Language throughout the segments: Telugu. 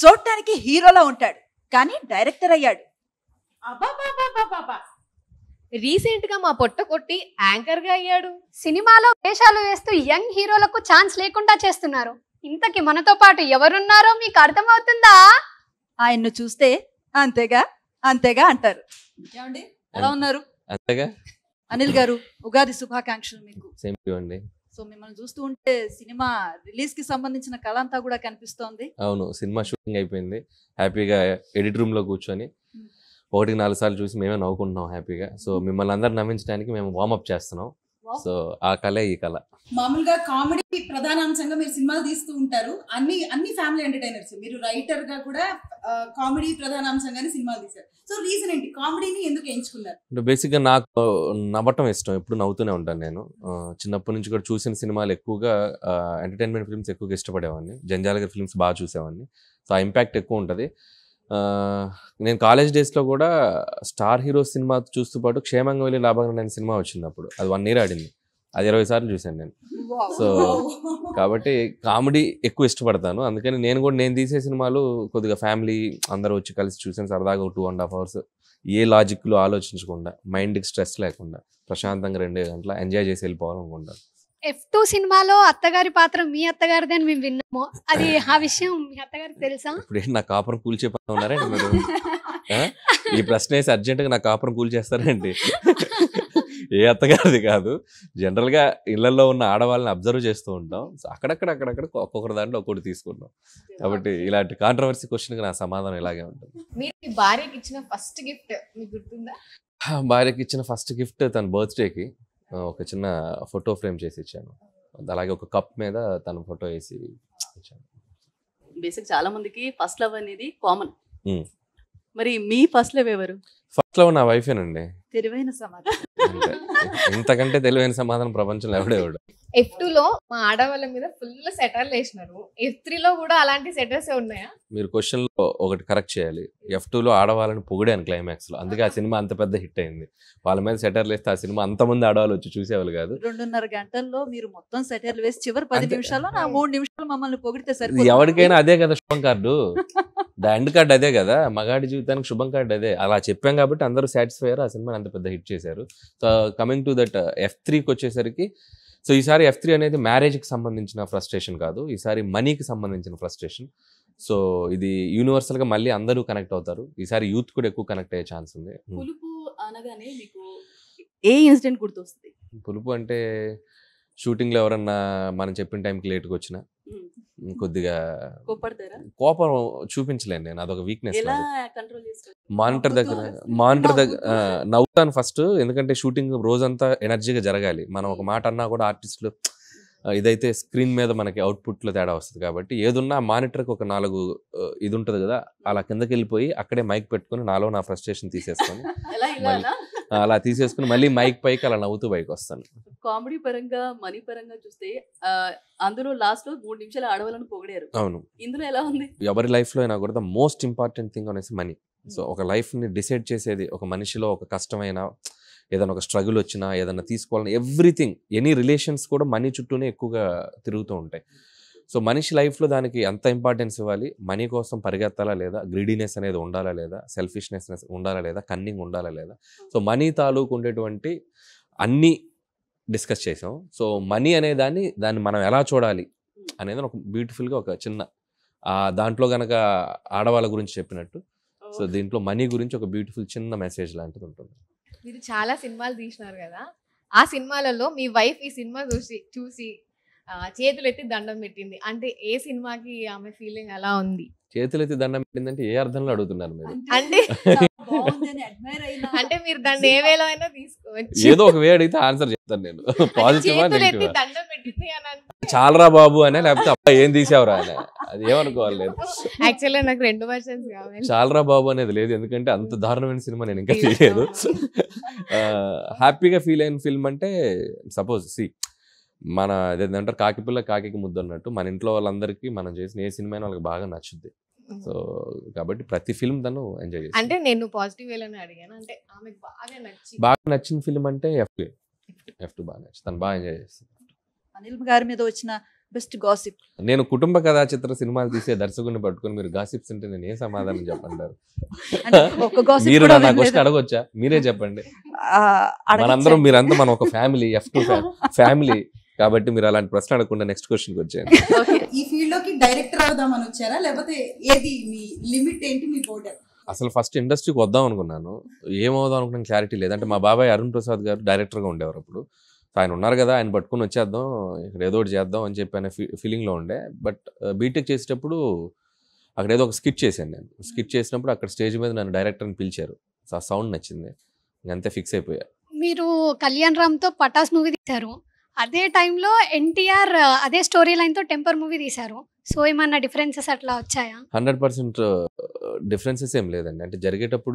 చూడటానికి హీరోలా ఉంటాడు కానీ డైరెక్టర్ అయ్యాడు అబాబాబాబాబా. రీసెంట్ గా మా పొట్ట కొట్టి యాంకర్ గా అయ్యాడు సినిమాలో వేషాలు వేస్తూ యంగ్ హీరోలకు ఛాన్స్ లేకుండా చేస్తున్నారు ఇంతకి మనతో పాటు ఎవరున్నారో మీకు అర్థమవుతుందా ఆయన్ను చూస్తే అంతేగా అంతేగా అంటారు ఏమండి ఎలా ఉన్నారు అంతేగా అనిల్ గారు ఉగాది శుభాకాంక్షలు మీకు సేమ్ అండి సో మిమ్మల్ని చూస్తూ ఉంటే సినిమా రిలీజ్ కి సంబంధించిన కళ అంతా కూడా కనిపిస్తోంది అవును సినిమా షూటింగ్ అయిపోయింది హ్యాపీగా ఎడిట్ రూమ్ లో కూర్చొని ఒకటికి నాలుగు సార్లు చూసి మేమే నవ్వుకుంటున్నాం హ్యాపీగా సో మిమ్మల్ని అందరు నవ్వించడానికి మేము వార్మప్ చేస్తున్నాం సో ఆ కళే ఈ కళ మామూలుగా కామెడీ ప్రధాన అంశంగా మీరు సినిమాలు తీస్తూ ఉంటారు అన్ని అన్ని ఫ్యామిలీ ఎంటర్టైనర్స్ మీరు రైటర్ గా కూడా కామెడీ ప్రధాన అంశంగానే సినిమాలు తీశారు సో రీజన్ ఏంటి కామెడీని ఎందుకు ఎంచుకున్నారు అంటే బేసిక్గా నాకు నవ్వటం ఇష్టం ఎప్పుడు నవ్వుతూనే ఉంటాను నేను ఆ, చిన్నప్పటి నుంచి కూడా చూసిన సినిమాలు ఎక్కువగా ఎంటర్టైన్మెంట్ ఫిల్మ్స్ ఎక్కువగా ఇష్టపడేవాడిని జంజాలగర్ ఫిల్మ్స్ బాగా చూసేవాడిని సో ఆ ఇంపాక్ట్ ఎక్కువ ఉంటుంది ఆ, నేను కాలేజ్ డేస్లో కూడా స్టార్ హీరో సినిమా చూస్తూ పాటు క్షేమంగా వెళ్ళి లాభంగా అనే సినిమా వచ్చింది అప్పుడు అది వన్ ఇయర్ ఆడింది అది ఇరవై సార్లు చూశాను నేను సో కాబట్టి కామెడీ ఎక్కువ ఇష్టపడతాను అందుకని నేను కూడా నేను తీసే సినిమాలు కొద్దిగా ఫ్యామిలీ అందరూ వచ్చి కలిసి చూసాను సరదాగా two and half hours a లాజిక్లో ఆలోచించకుండా మైండ్కి స్ట్రెస్ లేకుండా ప్రశాంతంగా రెండే గంటల ఎంజాయ్ చేసి వెళ్ళిపోవాలనుకుంటాను ఎఫ్ టూ సినిమాలో అత్తగారి పాత్ర మీ అత్తగారిది అని మేము విన్నాము అది ఆ విషయం మీ అత్తగారికి తెలుసా ఇప్పుడు ఏంటి నా కాపురం కూల్చే పని ఉన్నారండి మీరు ఆ? ఈ ప్రశ్న వేసి అర్జెంటుగా నా కాపురం కూల్ చేస్తారండి ఏ అత్తగారిది కాదు జనరల్గా ఇళ్లలో ఉన్న ఆడవాళ్ళని అబ్జర్వ్ చేస్తూ ఉంటాం సో అక్కడక్కడ అక్కడక్కడ ఒక్కొక్కరి దాంట్లో ఒక్కొక్కటి తీసుకుంటాం కాబట్టి ఇలాంటి కాంట్రవర్సీ క్వశ్చన్కి నా సమాధానం ఇలాగే ఉంటుంది మీరు మీ భార్యకి ఇచ్చిన ఫస్ట్ గిఫ్ట్ మీకు గుర్తుందా భార్యకి ఇచ్చిన ఫస్ట్ గిఫ్ట్ తన బర్త్డేకి ఒక చిన్న ఫోటో ఫ్రేమ్ చేసి ఇచ్చాను అలాగే ఒక కప్ మీద తన ఫోటో వేసి ఇచ్చాను బేసిక్ చాలా మందికి ఫస్ట్ లవ్ అనేది కామన్ Hmm. మరి మీ ఫస్ట్ లవ్ ఎవరు ఫస్ట్ లో నా వైఫేనండి తెలివైన సమాధానం అంతే ఇంతకంటే తెలివైన సమాధానం ప్రపంచంలో ఎవడేవాడు ఎఫ్ లో మా ఆడవాళ్ళ మీద ఫుల్ సెటర్లు వేసినారు ఎఫ్ లో కూడా అలాంటి సెటర్స్ ఉన్నాయా మీరు క్వశ్చన్ లో ఒకటి కరెక్ట్ చేయాలి ఎఫ్ లో ఆడవాళ్ళని పొగిడాను క్లైమాక్స్ లో అందుకే ఆ సినిమా అంత పెద్ద హిట్ అయింది వాళ్ళ మీద సెటర్లు వేస్తే ఆ సినిమా అంతమంది ఆడవాళ్ళు వచ్చి చూసేవాళ్ళు కాదు రెండున్నర గంటల్లో మీరు మొత్తం సెటర్లు వేసి చివరి పది అంతే. నిమిషాల్లో నా మూడు నిమిషాలు మమ్మల్ని పొగిడితే ఇది సరిపోతుంది. ఎవరికైనా అదే కదా శుభం కార్డు ద ఎండ్ కార్డ్ అదే కదా మగాడి జీవితానికి శుభం కార్డు అదే అలా చెప్పాం కాబట్టి అందరూ సాటిస్ఫై అయ్యారు ఆ సినిమాని అంత పెద్ద హిట్ చేశారు so coming to that F త్రీకి వచ్చేసరికి సో ఈసారి ఎఫ్ త్రీ అనేది మ్యారేజ్కి సంబంధించిన ఫ్రస్ట్రేషన్ కాదు ఈసారి మనీకి సంబంధించిన ఫ్రస్ట్రేషన్ సో ఇది యూనివర్సల్గా మళ్ళీ అందరూ కనెక్ట్ అవుతారు ఈసారి యూత్ కూడా ఎక్కువ కనెక్ట్ అయ్యే ఛాన్స్ ఉంది పులుపు అనగానే మీకు ఏ ఇన్సిడెంట్ గుర్తొస్తుంది పులుపు అంటే షూటింగ్లో ఎవరన్నా మనం చెప్పిన టైంకి లేట్గా వచ్చినా Hmm. కొద్దిగా కోప్పడతారా కోపం చూపించలేను నేను అదొక వీక్నెస్ ఎలా కంట్రోల్ చేస్తారు మానిటర్ దగ్గర నవ్వుతూ- మానిటర్ దగ్గర ఆ, నవ్వుతూ. నవ్వుతాను ఫస్ట్ ఎందుకంటే షూటింగ్ రోజంతా ఎనర్జీగా జరగాలి మనం ఒక మాట అన్నా కూడా ఆర్టిస్టులు ఇదైతే స్క్రీన్ మీద మనకి అవుట్పుట్లో తేడా వస్తుంది కాబట్టి ఏదున్నా మానిటర్కి ఒక నాలుగు ఆ, ఇది ఉంటుంది కదా అలా కిందకి వెళ్ళిపోయి అక్కడే మైక్ పెట్టుకొని నాలో నా ఫ్రస్ట్రేషన్ తీసేసుకొని ఎలా ఇలా మళ్ళీ- ఆ, అలా తీసేసుకుని మళ్ళీ మైక్ పైకి అలా నవ్వుతూ పైకి వస్తాను కామెడీ పరంగా మనీ పరంగా చూస్తే ఆ, అందులో లాస్ట్ లో మూడు నిమిషాలు ఆడవాళ్ళని పొగిడారు అవును ఇందులో ఎలా ఉంది ఎవరి లైఫ్లో అయినా కూడా ద మోస్ట్ ఇంపార్టెంట్ థింగ్ అనేసి మనీ సో ఒక లైఫ్ని డిసైడ్ చేసేది ఒక మనిషిలో ఒక కష్టమైన ఏదైనా ఒక స్ట్రగుల్ వచ్చినా ఏదైనా తీసుకోవాలని ఎవ్రీథింగ్ ఎనీ రిలేషన్స్ కూడా మనీ చుట్టూనే ఎక్కువగా తిరుగుతూ ఉంటాయి సో మనిషి లైఫ్లో దానికి ఎంత ఇంపార్టెన్స్ ఇవ్వాలి మనీ కోసం పరిగెత్తాలా లేదా గ్రీడీనెస్ అనేది ఉండాలా లేదా సెల్ఫిష్నెస్ ఉండాలా లేదా కన్నింగ్ ఉండాలా లేదా సో మనీ తాలూకు ఉండేటువంటి అన్నీ డిస్కస్ చేసాం సో మనీ అనే దాన్ని దాన్ని మనం ఎలా చూడాలి అనేది ఒక బ్యూటిఫుల్గా ఒక చిన్న ఆ దాంట్లో గనక ఆడవాళ్ళ గురించి చెప్పినట్టు సో దీంట్లో మనీ గురించి ఒక బ్యూటిఫుల్ చిన్న మెసేజ్ లాంటిది ఉంటుంది మీరు చాలా సినిమాలు తీసినారు కదా ఆ సినిమాలలో మీ వైఫ్ ఈ సినిమా చూసి చూసి ఆ, చేతులు ఎత్తి దండం పెట్టింది అంటే ఏ సినిమాకి ఆమె ఫీలింగ్ అలా ఉంది చేతులెత్తి దండం పెట్టిందంటే ఏ అర్థంలో అడుగుతున్నారు మీరు అంటే చాలా బాగుంది అని admire అయినా అంటే మీరు దాన్ని ఏ వేలో అయినా తీసుకోవచ్చు ఏదో ఒక వే అడిగితే ఆన్సర్ చెప్తాను నేను అంటే పాజిటివా చేతులు ఎత్తి నెగిటివా దండం పెట్టింది అని అంటే చాలరా బాబు అనే లేకపోతే అబ్బా ఏం తీసావురా అనే అది ఏమనుకోవాలి లేదు యాక్చువల్లీ నాకు రెండు వర్షన్స్ కావాలి చాలరా బాబు అనేది లేదు ఎందుకంటే అంత దారుణమైన సినిమా నేను ఇంకా తీయలేదు హ్యాపీగా ఫీల్ అయిన ఫిల్మ్ అంటే సపోజ్ సి మన అదేంటంటారు కాకి పిల్ల కాకి ముద్దు అన్నట్టు మన ఇంట్లో వాళ్ళందరికీ మనం చేసిన ఏ సినిమా అయినా వాళ్ళకి బాగా నచ్చుద్ది సో కాబట్టి ప్రతి ఫిల్మ్ తను ఎంజాయ్ చేసి అంటే నేను పాజిటివ్ వేలోనే అడిగాను అంటే ఆమెకు బాగా నచ్చి బాగా నచ్చిన ఫిల్మ్ అంటే ఎఫ్ ఎఫ్ టూ బాగా నచ్చింది తను బాగా ఎంజాయ్ చేస్తుంది అనిల్ గారి మీద వచ్చిన బెస్ట్ గాసిప్ నేను కుటుంబ కథా చిత్ర సినిమాలు తీసే దర్శకుడిని పట్టుకొని మీరు గాసిప్స్ అంటే నేను ఏ సమాధానం చెప్పంటారు అంటే ఒక gossip మీరు కూడా నా వినలేదా? క్వశ్చన్ అడగొచ్చా మీరే చెప్పండి ఆ, అడగచ్చా? మనందరం మీరంతా మనం ఒక ఫ్యామిలీ ఎఫ్ టూ ఫ్యామిలీ కాబట్టి మీరు అలాంటి ప్రశ్న అడగకుండా నెక్స్ట్ క్వశ్చన్కి వచ్చేయండి ఓకే ఈ ఫీల్డ్ లోకి డైరెక్టర్ అవుదామని వచ్చారా లేకపోతే ఏది మీ లిమిట్ ఏంటి మీ బోర్డర్ అసలు ఫస్ట్ ఇండస్ట్రీకి వద్దాం అనుకున్నాను ఏమవుదాం అనుకున్న క్లారిటీ లేదంటే మా బాబాయ్ అరుణ్ ప్రసాద్ గారు డైరెక్టర్గా ఉండేవారు అప్పుడు సో ఆయన ఉన్నారు కదా ఆయన పట్టుకుని వచ్చేద్దాం ఇక్కడ ఏదో ఒకటి చేద్దాం అని చెప్పి అనే ఫీలింగ్లో ఉండే బట్ బీటెక్ చేసేటప్పుడు అక్కడ ఏదో ఒక స్కిట్ చేశాను నేను స్కిట్ చేసినప్పుడు అక్కడ స్టేజ్ మీద నన్ను డైరెక్టర్ని పిలిచారు సో ఆ సౌండ్ నచ్చింది ఇంకంతే ఫిక్స్ అయిపోయా మీరు కళ్యాణ్ రామ్తో పటాస్ మూవీ తీశారు అదే టైంలో ఎన్టీఆర్ అదే స్టోరీ లైన్తో టెంపర్ మూవీ తీశారు సో ఏమన్నా డిఫరెన్సెస్ అట్లా వచ్చాయా హండ్రెడ్ పర్సెంట్ డిఫరెన్సెస్ ఏం లేదండి అంటే జరిగేటప్పుడు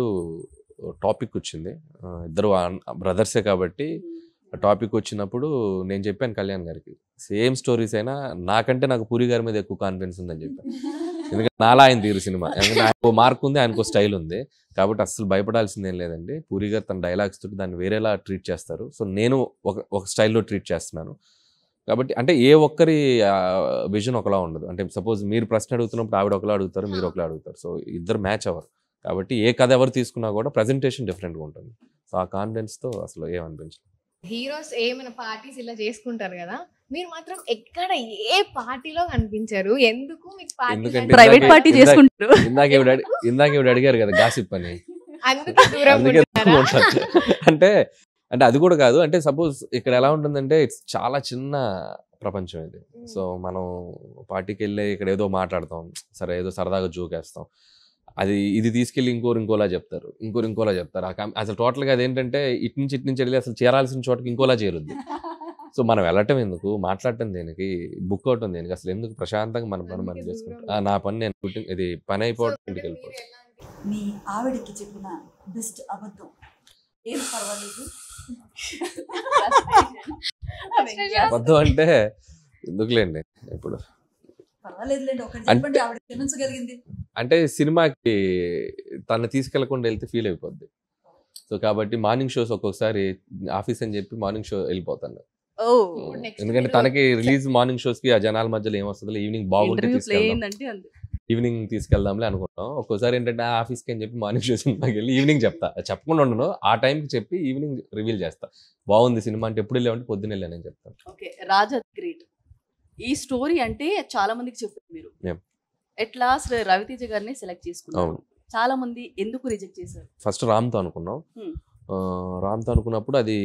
టాపిక్ వచ్చింది ఆ, ఇద్దరు బ్రదర్సే కాబట్టి టాపిక్ వచ్చినప్పుడు నేను చెప్పాను కళ్యాణ్ గారికి సేమ్ స్టోరీస్ అయినా నాకంటే నాకు పూరి గారి మీద ఎక్కువ కాన్ఫిడెన్స్ ఉందని చెప్పాను ఎందుకంటే నాలా ఆయన తీరు సినిమా ఎందుకంటే ఆయనకు మార్క్ ఉంది ఆయనకు స్టైల్ ఉంది కాబట్టి అస్సలు భయపడాల్సిందేం లేదండి పూరి గారు తన డైలాగ్స్ తోటి దాన్ని వేరేలా ట్రీట్ చేస్తారు సో నేను ఒక ఒక స్టైల్లో ట్రీట్ చేస్తున్నాను కాబట్టి అంటే ఏ ఒక్కరి విజన్ ఒకలా ఉండదు అంటే సపోజ్ మీరు ప్రశ్న అడుగుతున్నప్పుడు ఆవిడ ఒకలా అడుగుతారు మీరు ఒకలా అడుగుతారు సో ఇద్దరు మ్యాచ్ అవ్వరు కాబట్టి ఏ కథ ఎవరు తీసుకున్నా కూడా ప్రజెంటేషన్ డిఫరెంట్గా ఉంటుంది సో ఆ కాన్ఫిడెన్స్తో అసలు ఏమనిపించదు హీరోస్ ఏమైనా పార్టీస్ ఇలా చేసుకుంటారు కదా మీరు మాత్రం ఎక్కడ ఏ పార్టీలో కనిపించారు ఎందుకు మీకు ఎందుకంటే పార్టీ ప్రైవేట్ ఇందాకే- పార్టీ ఇందాకే- చేసుకుంటారు ఇందాక ఇవిడ అడి- ఇందాక ఇవిడ అడిగారు కదా గాసిప్ అని అందుకే దూరం అందుకే ఉంటున్నారా? ఉంటారు. అంటే అంటే అది కూడా కాదు అంటే సపోజ్ ఇక్కడ ఎలా ఉంటుందంటే ఇట్స్ చాలా చిన్న ప్రపంచం ఇది సో మనం పార్టీకి వెళ్ళి ఇక్కడ ఏదో మాట్లాడతాం సరే ఏదో సరదాగా జోకేస్తాం అది ఇది తీసుకెళ్ళి ఇంకోరు ఇంకోలా చెప్తారు ఇంకోరు ఇంకోలా చెప్తారు ఆ కామ్- అసలు టోటల్గా అదేంటంటే ఇటు నుంచి ఇటు నుంచి వెళ్ళి అసలు చేరాల్సిన చోటకి ఇంకోలా చేరుద్ది సో మనం వెళ్ళటం ఎందుకు మాట్లాడటం దేనికి బుక్ అవటం దేనికి అసలు ఎందుకు ప్రశాంతంగా మన పని మనం అందుకే చేసుకుంటాం దూరం ఆ, నా పని నేను పుట్టి- ఇది పని సో అయిపోవడం ఇప్పుడు ఇంటికి మీరు వెళ్ళిపోవడం ఎలాంటి- మీ ఆవిడకి చెప్పిన బెస్ట్ అబద్ధం ఏం పర్వాలేదు అబద్ధం అంటే ఎందుకులేండి ఇప్పుడు పర్వాలేదులేండి ఒకటి అన్- చెప్పండి ఆవిడ క్షమించగలిగింది అంటే సినిమాకి తను తీసుకెళ్లకుండా వెళ్తే ఫీల్ అయిపోద్ది సో కాబట్టి మార్నింగ్ షోస్ ఒక్కొక్కసారి ఆఫీస్ అని చెప్పి మార్నింగ్ షో వెళ్ళిపోతాను ఓ ఇప్పుడు next ఎందుకంటే మీరు- తనకి రిలీజ్ మార్నింగ్ షోస్ కి ఆ జనాల మధ్యలో ఏమొస్తుంది ఈవినింగ్ బాగుంటే ఇంటర్వ్యూ ప్లే తీసుకెళ్దాం అయిందంటే అంతే ఈవినింగ్ తీసుకెళ్దాంలే అనుకుంటాం ఒక్కోసారి ఏంటంటే ఆ ఆఫీస్కి అని చెప్పి మార్నింగ్ షో సినిమాకి వెళ్ళి ఈవినింగ్ చెప్తా చెప్పకుండా ఉండను ఆ టైంకి చెప్పి ఈవినింగ్ రివీల్ చేస్తా బాగుంది సినిమా అంటే ఎప్పుడు వెళ్ళామంటే పొద్దున్న వెళ్ళానని చెప్తాను ఓకే రాజా గ్రేట్ ఈ స్టోరీ అంటే చాలా మందికి చెప్పారు మీరు Yeah. ఎట్లా అసలు రవితేజ గారిని సెలెక్ట్ చేసుకున్నారు అవును చాలా మంది ఎందుకు రిజెక్ట్ చేశారు ఫస్ట్ రామ్తో అనుకున్నాం Hmm. ఆ, రామ్తో అనుకున్నప్పుడు అది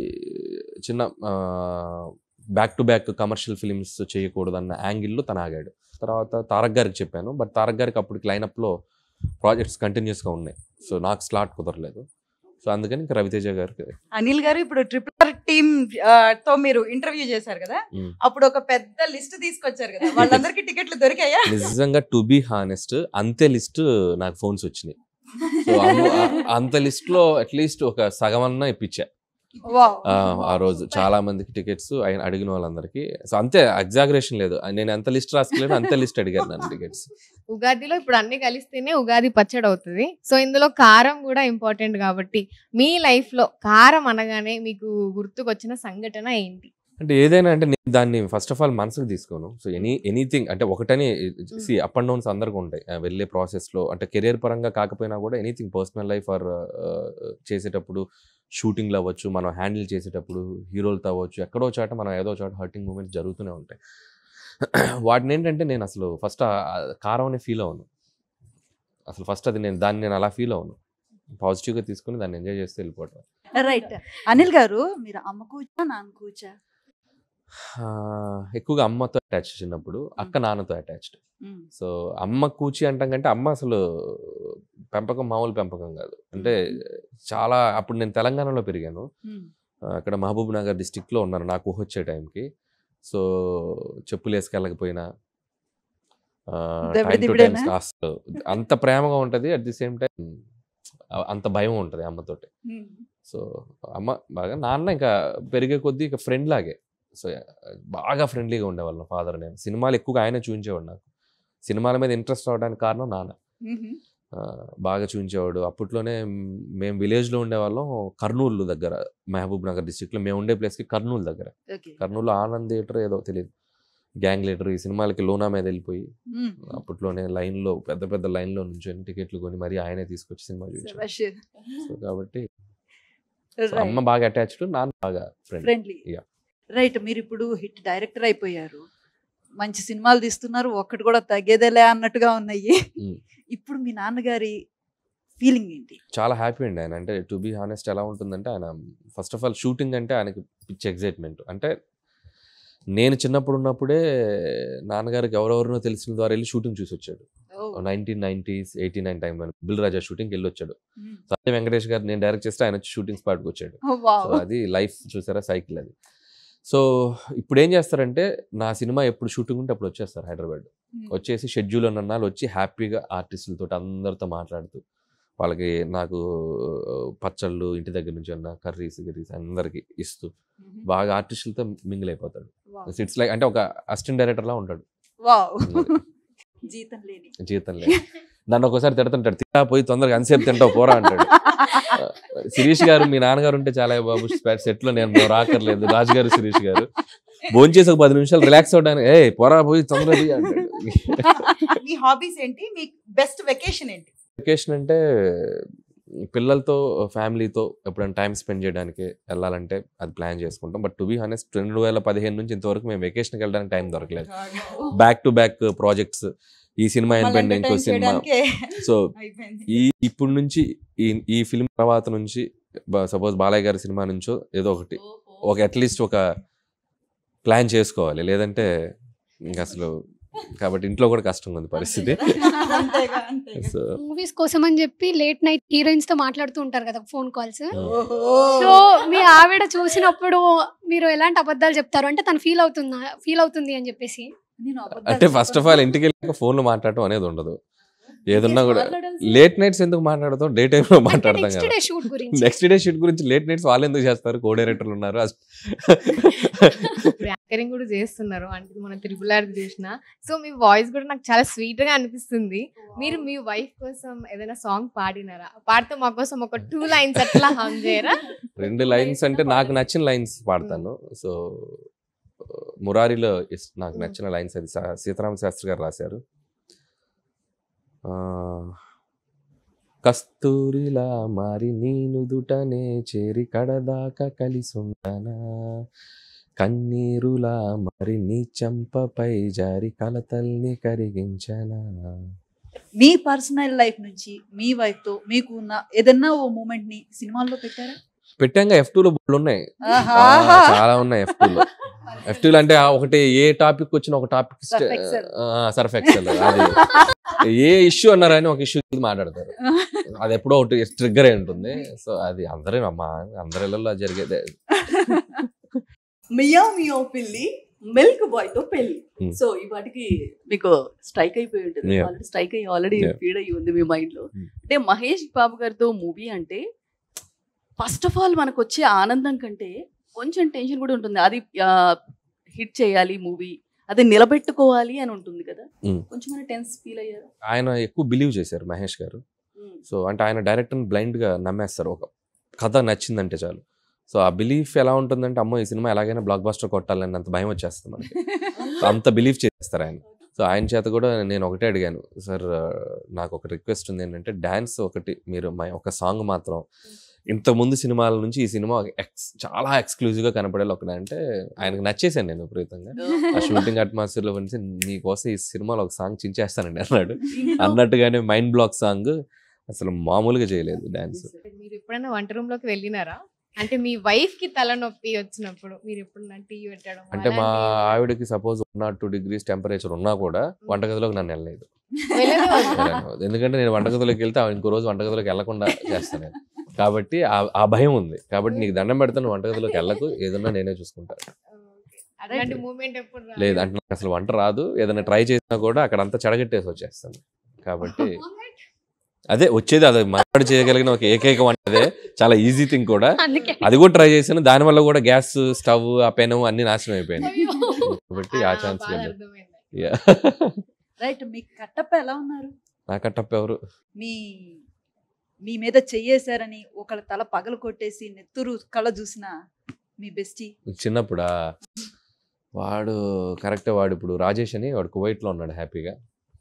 చిన్న back to back commercial films చేయకూడదు అన్న యాంగిల్లో తను ఆగాడు తర్వాత తారక్ గారికి చెప్పాను బట్ తారక్ గారికి అప్పటికి లైనప్లో ప్రాజెక్ట్స్ కంటిన్యూస్గా ఉన్నాయి సో నాకు స్లాట్ కుదరలేదు సో అందుకని ఇంకా రవితేజ గారికి అనిల్ గారు ఇప్పుడు ట్రిపుల్ ఆర్ టీమ్ తో మీరు ఇంటర్వ్యూ చేశారు కదా మ్మ్. అప్పుడు ఒక పెద్ద లిస్ట్ తీసుకొచ్చారు కదా వాళ్ళందరికీ టికెట్లు దొరికాయా నిజంగా టు బీ హానెస్ట్ అంతే లిస్ట్ నాకు ఫోన్స్ వచ్చినాయి సో అంత లిస్ట్ లో అట్లీస్ట్ ఒక సగం అన్నా ఇప్పించా వావ్ ఆ, ఆ రోజు చాలా మందికి టికెట్స్ అడిగిన వాళ్ళందరికీ సో అంతే ఎగ్జాగరేషన్ లేదు నేను ఎంత లిస్ట్ రాసుకోలేదు అంతే లిస్ట్ అడిగాను నన్ను టికెట్స్ ఉగాదిలో ఇప్పుడు అన్ని కలిస్తేనే ఉగాది పచ్చడి అవుతుంది సో ఇందులో కారం కూడా ఇంపార్టెంట్ కాబట్టి మీ లైఫ్ లో కారం అనగానే మీకు గుర్తుకొచ్చిన సంఘటన ఏంటి అంటే ఏదైనా అంటే నేను దాన్ని ఫస్ట్ ఆఫ్ ఆల్ మనసుకు తీసుకోను సో ఎనీ ఎనీథింగ్ అంటే ఒకటని సి అప్ అండ్ డౌన్స్ అందరికీ ఉంటాయి ఆ, వెళ్ళే ప్రాసెస్లో అంటే కెరియర్ పరంగా కాకపోయినా కూడా ఎనీథింగ్ పర్సనల్ లైఫ్ ఆర్ చేసేటప్పుడు షూటింగ్లు అవ్వచ్చు మనం హ్యాండిల్ చేసేటప్పుడు హీరోలతో అవ్వచ్చు ఎక్కడో చోట మనం ఏదో చోట హర్టింగ్ మూమెంట్స్ జరుగుతూనే ఉంటాయి వాటిని ఏంటంటే నేను అసలు ఫస్ట్ కారం అనే ఫీల్ అవును అసలు ఫస్ట్ అది నేను దాన్ని నేను అలా ఫీల్ అవును పాజిటివ్గా తీసుకుని దాన్ని ఎంజాయ్ చేస్తే వెళ్ళిపోవటం రైట్ అనిల్ గారు మీరు అమ్మ కూర్చా నాన్న కూర్చా ఆ, ఎక్కువగా అమ్మతో అటాచ్ చిన్నప్పుడు అక్క నాన్నతో అటాచ్డ్ సో అమ్మ కూచి అంటాం కంటే అమ్మ అసలు పెంపకం మామూలు పెంపకం కాదు అంటే చాలా అప్పుడు నేను తెలంగాణలో పెరిగాను ఆ, అక్కడ మహబూబ్ నగర్ డిస్టిక్లో ఉన్నాను నాకు ఊహ వచ్చే టైంకి సో చెప్పులు వేసుకెళ్ళకపోయినా ఆ, దెబ్బ time to దిబ్బడేనా? time అసలు అంత ప్రేమగా ఉంటుంది అట్ ది సేమ్ టైం అంత భయం ఉంటుంది అమ్మతోటి సో అమ్మ బాగా నాన్న ఇంకా పెరిగే కొద్దీ ఇక ఫ్రెండ్ లాగే సో బాగా ఫ్రెండ్లీగా ఉండేవాళ్ళం ఫాదర్ నేను సినిమాలు ఎక్కువగా ఆయన చూపించేవాడు నాకు సినిమాల మీద ఇంట్రెస్ట్ అవడానికి కారణం నాన్న ఆ, బాగా చూపించేవాడు అప్పట్లోనే మ్, మేము విలేజ్లో ఉండేవాళ్ళం కర్నూలు దగ్గర మహబూబ్ నగర్ డిస్టిక్లో మేము ఉండే ప్లేస్కి కర్నూలు దగ్గర ఓకే కర్నూలు ఆనంద్ థియేటర్ ఏదో తెలియదు గ్యాంగ్ లీడర్ ఈ సినిమాలకి లోనా మీద వెళ్ళిపోయి మ్మ్. అప్పట్లోనే లైన్లో పెద్ద పెద్ద లైన్లో నుంచి టికెట్లు కొని మరి ఆయనే తీసుకొచ్చి సినిమా చూపించారు శభాష్. సో కాబట్టి సో Right. అమ్మ బాగా అటాచ్డ్ నాన్న బాగా ఫ్రెండ్ ఫ్రెండ్లీ Yeah. రైట్ మీరు ఇప్పుడు హిట్ డైరెక్టర్ అయిపోయారు మంచి సినిమాలు తీస్తున్నారు ఒక్కటి కూడా తగ్గేదేలే అన్నట్టుగా ఉన్నాయి Mm. ఇప్పుడు మీ నాన్నగారి ఫీలింగ్ ఏంటి చాలా హ్యాపీ అండి ఆయన అంటే టు బీ హానెస్ట్ ఎలా ఉంటుందంటే ఆయన ఫస్ట్ ఆఫ్ ఆల్ షూటింగ్ అంటే ఆయనకి పిచ్చి ఎగ్జైట్మెంట్ అంటే నేను చిన్నప్పుడు ఉన్నప్పుడే నాన్నగారికి ఎవరెవరినో తెలిసిన ద్వారా వెళ్ళి షూటింగ్ చూసి వచ్చాడు నైన్టీన్ నైన్టీస్ ఎయిటీ నైన్ టైంలో బిల్ రాజా షూటింగ్కి వెళ్ళి వచ్చాడు సత్య వెంకటేష్ గారు నేను డైరెక్ట్ చేస్తే ఆయన వచ్చి షూటింగ్ స్పాట్కి వచ్చాడు సో అది లైఫ్ చూసారా సైకిల్ అది సో ఇప్పుడు ఏం చేస్తారంటే నా సినిమా ఎప్పుడు షూటింగ్ ఉంటే అప్పుడు వచ్చేస్తారు హైదరాబాద్ వచ్చేసి షెడ్యూల్ అన్నాళ్ళు వచ్చి హ్యాపీగా ఆర్టిస్టులతో అందరితో మాట్లాడుతూ వాళ్ళకి నాకు పచ్చళ్ళు ఇంటి దగ్గర నుంచి అన్న కర్రీస్ గిర్రీస్ అందరికి ఇస్తూ బాగా ఆర్టిస్టులతో మింగిల్ అయిపోతాడు ఇట్స్ లైక్ అంటే ఒక అసిస్టెంట్ డైరెక్టర్ లా ఉంటాడు వావ్ జీతం లేని జీతం లేదు నన్ను ఒకసారి తిడుతుంటాడు తిట్టా పోయి తొందరగా అన్సేపు తింటావు పోరా అంటాడు శిరీష్ గారు మీ నాన్నగారు ఉంటే చాలా బాబు సెట్ లో నేను మేము రాకర్లేదు రాజు గారు శిరీష్ గారు భోంచేసి ఒక పది నిమిషాలు రిలాక్స్ అవడానికి ఏ పోరా పోయి తొందరగా పోయి" అంటాడు మీ హాబీస్ ఏంటి మీ బెస్ట్ వెకేషన్ ఏంటి వెకేషన్ అంటే పిల్లలతో ఫ్యామిలీతో ఎప్పుడైనా టైం స్పెండ్ చేయడానికి వెళ్ళాలంటే అది ప్లాన్ చేసుకుంటాం బట్ టు బీ హానెస్ట్ రెండు వేల పదిహేను నుంచి ఇంతవరకు మేము వెకేషన్కి వెళ్ళడానికి టైం దొరకలేదు బ్యాక్ టు బ్యాక్ ప్రాజెక్ట్స్ ఈ సినిమా అయిపోయింది ఇంకో సినిమా సో అయిపోయింది ఈ ఇప్పుడు నుంచి ఈ ఈ ఫిల్మ్ తర్వాత నుంచి సపోజ్ బాలయ్య గారి సినిమా నుంచో ఏదో ఒకటి ఒక అట్లీస్ట్ ఒక ప్లాన్ చేసుకోవాలి లేదంటే ఇంకా అసలు కాబట్టి ఇంట్లో కూడా కష్టంగా ఉంది పరిస్థితి అంతేగా అంతేగా సో మూవీస్ కోసం అని చెప్పి లేట్ నైట్ హీరోయిన్స్ తో మాట్లాడుతూ ఉంటారు కదా ఫోన్ కాల్స్ ఓహో సో మీ ఆవిడ చూసినప్పుడు మీరు ఎలాంటి అబద్ధాలు చెప్తారు అంటే తను ఫీల్ అవుతుందా ఫీల్ అవుతుంది అని చెప్పేసి నేను అంటే ఫస్ట్ ఆఫ్ ఆల్ ఇంటికి వెళ్ళాక ఫోన్లో మాట్లాడటం అనేది ఉండదు ఏదన్నా కూడా లేట్ నైట్స్ ఎందుకు మాట్లాడతాం డే టైంలో మాట్లాడతాం నెక్స్ట్ కదా డే షూట్ గురించి నెక్స్ట్ డే షూట్ గురించి లేట్ నైట్స్ వాళ్ళు ఎందుకు చేస్తారు కో డైరెక్టర్లు ఉన్నారు అస్- ఇప్పుడు యాంకరింగ్ కూడా చేస్తున్నారు అంటే మన త్రిపుల్ ఆర్ చూసిన సో మీ వాయిస్ కూడా నాకు చాలా స్వీట్ గా అనిపిస్తుంది మీరు మీ వైఫ్ కోసం ఏదైనా సాంగ్ పాడినారా పాడితే మా కోసం ఒక టూ లైన్స్ అట్లా హమ్ చేయరా రెండు లైన్స్ అంటే నాకు నచ్చిన లైన్స్ పాడతాను సో మురారిలో ఇస్- నాకు నచ్చిన లైన్స్ అది సా- సీతారామ శాస్త్రి గారు రాశారు ఆ, కస్తూరిలా మారి నేను దుటనే చేరి కడదాకా కలిసుండనా కన్నీరులా మరి నీ చంపపై జారి కలతల్ని కరిగించనా మీ పర్సనల్ లైఫ్ నుంచి మీ వైఫ్ తో మీకు ఉన్న ఏదన్నా ఓ మూమెంట్ ని సినిమాల్లో పెట్టారా పెట్టాక ఎఫ్ లో బోర్డులు ఉన్నాయి ఆహా. ఆ, చాలా ఉన్నాయి ఎఫ్ లో ఎఫ్ అంటే ఆ ఒకటి ఏ టాపిక్ వచ్చిన ఒక topic Surf excel. Surf excel అది ఏ ఇష్యూ అన్నారని ఒక ఇష్యూ మాట్లాడతారు అది ఎప్పుడో ఒకటి ట్రిగ్గర్ అయి ఉంటుంది సో అది అందరూ అమ్మా అందరి ఇళ్ళలో జరిగేదే మియా మియో పిల్లి మిల్క్ బాయ్ తో పెళ్లి Hmm. సో ఈ వాటికి మీకు స్ట్రైక్ అయిపోయి ఉంటుంది Yeah. ఆల్రెడీ స్ట్రైక్ అయ్యి ఆల్రెడీ Yeah. ఫీడ్ అయ్యి ఉంది మీ మైండ్ లో Hmm. అంటే మహేష్ బాబు గారితో మూవీ అంటే ఫస్ట్ ఆఫ్ ఆల్ మనకు వచ్చే ఆనందం కంటే కొంచెం టెన్షన్ కూడా ఉంటుంది అది హిట్ చేయాలి మూవీ అది నిలబెట్టుకోవాలి అని ఉంటుంది కదా Hmm. కొంచెం టెన్స్ ఫీల్ అయ్యారు ఆయన ఎక్కువ బిలీవ్ చేశారు మహేష్ గారు సో అంటే ఆయన డైరెక్టర్ని బ్లైండ్గా నమ్మేస్తారు ఒక కథ నచ్చిందంటే చాలు సో ఆ బిలీఫ్ ఎలా ఉంటుందంటే అమ్మో ఈ సినిమా ఎలాగైనా బ్లాక్ బస్టర్ కొట్టాలని అంత భయం వచ్చేస్తుంది మనకి సో అంత బిలీవ్ చేస్తారు ఆయన సో ఆయన చేత కూడా నేను ఒకటే అడిగాను సార్ నాకు ఒక రిక్వెస్ట్ ఉంది ఏంటంటే డ్యాన్స్ ఒకటి మీరు మా ఒక సాంగ్ మాత్రం ఇంత ముందు సినిమాల నుంచి ఈ సినిమా ఎక్స్ చాలా ఎక్స్క్లూజివ్గా కనపడేలా ఒకటి అంటే ఆయనకు నచ్చేసాను నేను విపరీతంగా ఆ షూటింగ్ అట్మాస్ఫియర్ లో నుంచి నీకోసం ఈ సినిమాలో ఒక సాంగ్ చించేస్తానండి అన్నాడు అన్నట్టుగానే మైండ్ బ్లాక్ సాంగ్ అసలు మామూలుగా చేయలేదు డాన్స్ మీరు ఎప్పుడైనా వంట రూమ్ లోకి వెళ్ళినారా అంటే మీ వైఫ్ కి తలనొప్పి వచ్చినప్పుడు మీరు ఎప్పుడన్నా టీ పెట్టడం అంటే మా అలాంటివి ఆవిడకి suppose one not two degrees temperature ఉన్నా కూడా వంటగదిలోకి నన్ను వెళ్ళలేదు వెళ్ళనివ్వదు. వెళ్ళనివ్వదు. ఎందుకంటే నేను వంటగదిలోకి వెళ్తే ఆవిడ ఇంకో రోజు వంటగదిలోకి వెళ్లకుండా చేస్తాను నేను. కాబట్టి ఆ- ఆ భయం ఉంది కాబట్టి నీకు దండం పెడతాను వంటగదిలోకి వెళ్ళకు ఏదన్నా నేనే చూసుకుంటాను అలాంటి మూమెంట్ ఎప్పుడు రాలేదు. లేదు అంటే నాకు అసలు వంట రాదు ఏదైనా ట్రై చేసినా కూడా అక్కడ అంతా చెడగట్టేసి వచ్చేస్తాను కాబట్టి అదే వచ్చేది అదే మాట్లాడి చేయగలిగిన ఒక ఏకైక వంట అదే చాలా ఈజీ థింగ్ కూడా అందుకే అది కూడా ట్రై చేశాను దానివల్ల కూడా గ్యాస్ స్టవ్ ఆ పెనం అన్ని నాశనం అయిపోయింది అయ్యో. కాబట్టి ఆ ఛాన్స్ బాగా లేదు అర్థమైంది. రైట్ మీ కట్టప్ప ఎలా ఉన్నారు నా కట్టప్ప ఎవరు మీ మీ మీద చెయ్యేశారని ఒకళ్ళ తల పగలు కొట్టేసి నెత్తురు కళ్ళ చూసిన మీ బెస్టీ చిన్నప్పుడా వాడు కరెక్టే వాడు ఇప్పుడు రాజేష్ అని వాడు కువైట్లో ఉన్నాడు హ్యాపీగా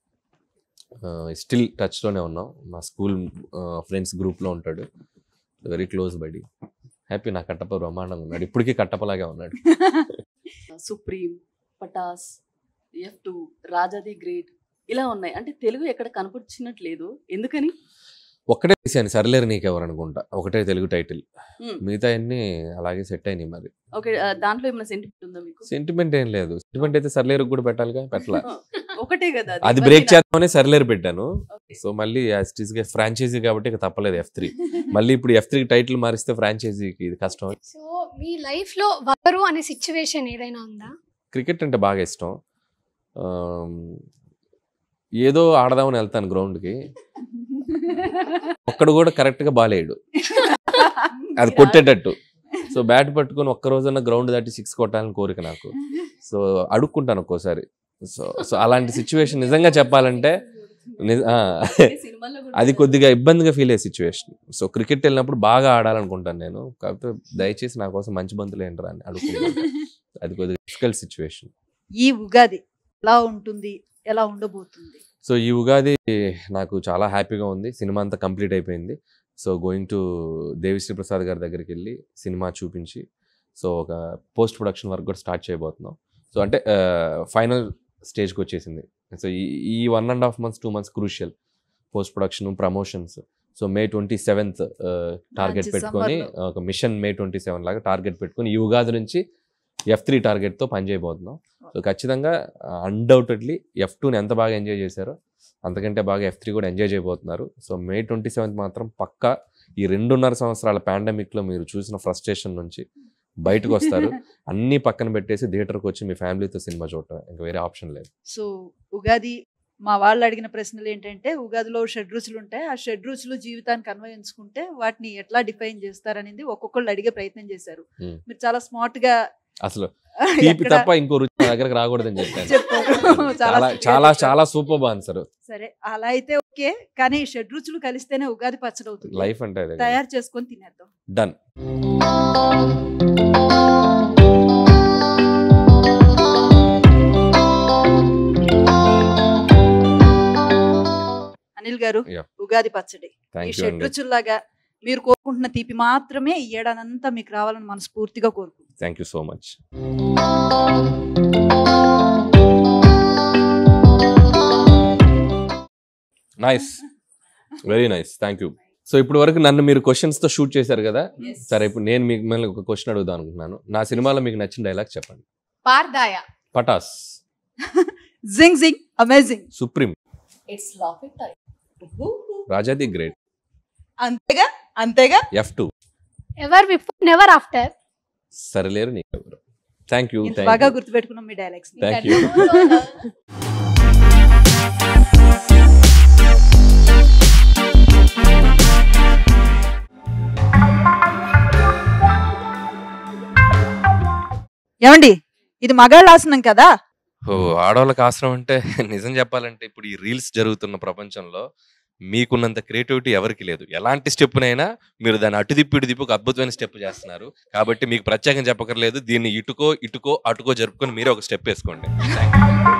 స్టిల్ టచ్లోనే ఉన్నాం మా స్కూల్ ఫ్రెండ్స్ గ్రూప్లో ఉంటాడు వెరీ క్లోజ్ బడి హ్యాపీ నా కట్టప బ్రహ్మాండంగా ఉన్నాడు ఇప్పటికీ కట్టపలాగే ఉన్నాడు Supreme Pataas F two Raja the great ఇలా ఉన్నాయి అంటే తెలుగు ఎక్కడ కనపరిచినట్లేదు ఎందుకని ఒక్కటే తీసాను సర్లేరు నీకెవరు అనుకుంటా ఒకటే తెలుగు టైటిల్ Hmm. మిగతా అన్ని అలాగే సెట్ అయినాయి మరి ఓకే ఆ, దాంట్లో ఏమైనా సెంటిమెంట్ ఉందా మీకు సెంటిమెంట్ ఏం లేదు సెంటిమెంట్ అయితే సర్లేరు కూడా పెట్టాలిగా పెట్టలా ఒకటే కదా అది మరి బ్రేక్ నా- చేద్దామని సర్లేరు పెట్టాను Okay. సో మళ్ళీ గా ఫ్రాంచైజీ కాబట్టి ఇక తప్పలేదు ఎఫ్ త్రీ మళ్ళీ ఇప్పుడు ఎఫ్ త్రీ టైటిల్ మారిస్తే ఫ్రాంచైజీకి ఇది కష్టం సో మీ లైఫ్లో వరు అనే సిచ్యువేషన్ ఏదైనా ఉందా క్రికెట్ అంటే బాగా ఇష్టం ఆమ్, ఏదో ఆడదామని వెళ్తాను గ్రౌండ్కి ఒక్కడు కూడా కరెక్ట్గా బాలేడు అది కొట్టేటట్టు సో బ్యాట్ పట్టుకొని ఒక్క రోజున గ్రౌండ్ దాటి సిక్స్ కొట్టాలని కోరిక నాకు సో అడుక్కుంటాను ఒక్కోసారి సో సో అలాంటి సిచ్యువేషన్ నిజంగా చెప్పాలంటే నిజ- ఆ, సినిమాల్లో కూడా అది కొద్దిగా ఇబ్బందిగా ఫీల్ అయ్యే సిచ్యువేషన్ సో క్రికెట్ వెళ్ళినప్పుడు బాగా ఆడాలనుకుంటాను నేను కాకపోతే దయచేసి నా కోసం మంచి బంతులు ఏంటరా అని అడుగుకుంటాను అది కొద్దిగా డిఫికల్ట్ సిచ్యువేషన్ ఈ ఉగాది ఎలా ఉంటుంది ఎలా ఉండబోతుంది సో ఈ ఉగాది నాకు చాలా హ్యాపీగా ఉంది సినిమా అంతా కంప్లీట్ అయిపోయింది so going to Devi Sri Prasad గారి దగ్గరికి వెళ్ళి సినిమా చూపించి సో ఒక పోస్ట్ ప్రొడక్షన్ వర్క్ కూడా స్టార్ట్ చేయబోతున్నాం సో అంటే ఫైనల్ స్టేజ్కి వచ్చేసింది సో ఈ ఈ one and half months two months crucial post production promotions so May twenty seventh target మంచి పెట్టుకొని summer లో. ఒక మిషన్ మే ట్వంటీ సెవెన్ లాగా టార్గెట్ పెట్టుకొని ఈ ఉగాది నుంచి ఎఫ్ త్రీ టార్గెట్తో పనిచేయబోతున్నాం సో ఖచ్చితంగా అన్డౌటెడ్లీ ఎఫ్ టూని ఎంత బాగా ఎంజాయ్ చేశారో అంతకంటే బాగా ఎఫ్ త్రీ కూడా ఎంజాయ్ చేయబోతున్నారు సో మే ట్వంటీ సెవెంత్ మాత్రం పక్కా ఈ రెండున్నర సంవత్సరాల పాండమిక్లో మీరు చూసిన ఫ్రస్ట్రేషన్ నుంచి బయటకు వస్తారు అన్నీ పక్కన పెట్టేసి థియేటర్కి వచ్చి మీ ఫ్యామిలీతో సినిమా చూడటం ఇంకా వేరే ఆప్షన్ లేదు సో ఉగాది మా వాళ్ళు అడిగిన ప్రశ్నలు ఏంటంటే ఉగాదిలో షడ్ రుచులు ఉంటాయి ఆ షడ్ రుచులు జీవితానికి అన్వయించుకుంటే వాటిని ఎట్లా డిఫైన్ చేస్తారనేది ఒక్కొక్కళ్ళు అడిగే ప్రయత్నం చేశారు Hmm. మీరు చాలా స్మార్ట్ గా అసలు తీపి ఎక్కడ తప్ప ఇంకో రుచి నా దగ్గరకు రాకూడదని చెప్పాను చెప్పారు చాలా sweet గా చాలా చెప్పారు. చాలా సూపర్ ఆన్సర్ సరే అలా అయితే ఓకే కానీ షడ్ రుచులు కలిస్తేనే ఉగాది పచ్చడి అవుతుంది లైఫ్ అంటే అదే తయారు చేసుకొని తినేద్దాం డన్ అనిల్ గారు Yeah. ఉగాది పచ్చడి ఈ థ్యాంక్ యూ షడ్ అండి రుచుల్లాగా మీరు కోరుకుంటున్న తీపి మాత్రమే ఈ ఏడాదంతా మీకు రావాలని మనస్ఫూర్తిగా కోరుకుంటున్నాను thank you so much nice very nice thank you so ఇప్పుడు వరకు నన్ను మీరు questions తో షూట్ చేశారు కదా సరే ఇప్పుడు నేను మీకు మిమ్మల్ని ఒక క్వశ్చన్ అడుగుదాం అనుకుంటున్నాను నా సినిమాలో మీకు నచ్చిన డైలాగ్ చెప్పండి పార్దాయ పటాస్ జింగ్ జింగ్ amazing supreme it's laughing time Raja the great అంతేగా అంతేగా F two ever before never after Sarileru Neekevvaru thank you ఇంత బాగా గుర్తుపెట్టుకున్నాం మీ డైలాగ్స్ థ్యాంక్ యూ ఏమండి ఇది మగాళ్ళ ఆసనం కదా ఓ ఆడవాళ్ళకి ఆశ్రమం అంటే నిజం చెప్పాలంటే ఇప్పుడు ఈ రీల్స్ జరుగుతున్న ప్రపంచంలో మీకున్నంత క్రియేటివిటీ ఎవరికి లేదు ఎలాంటి స్టెప్నైనా మీరు దాన్ని అటు తిప్పి ఇటు తిప్పి ఒక అద్భుతమైన స్టెప్ చేస్తున్నారు కాబట్టి మీకు ప్రత్యేకంగా చెప్పకర్లేదు దీన్ని ఇటుకో ఇటుకో అటుకో జరుపుకొని మీరే ఒక స్టెప్ వేసుకోండి Thank you.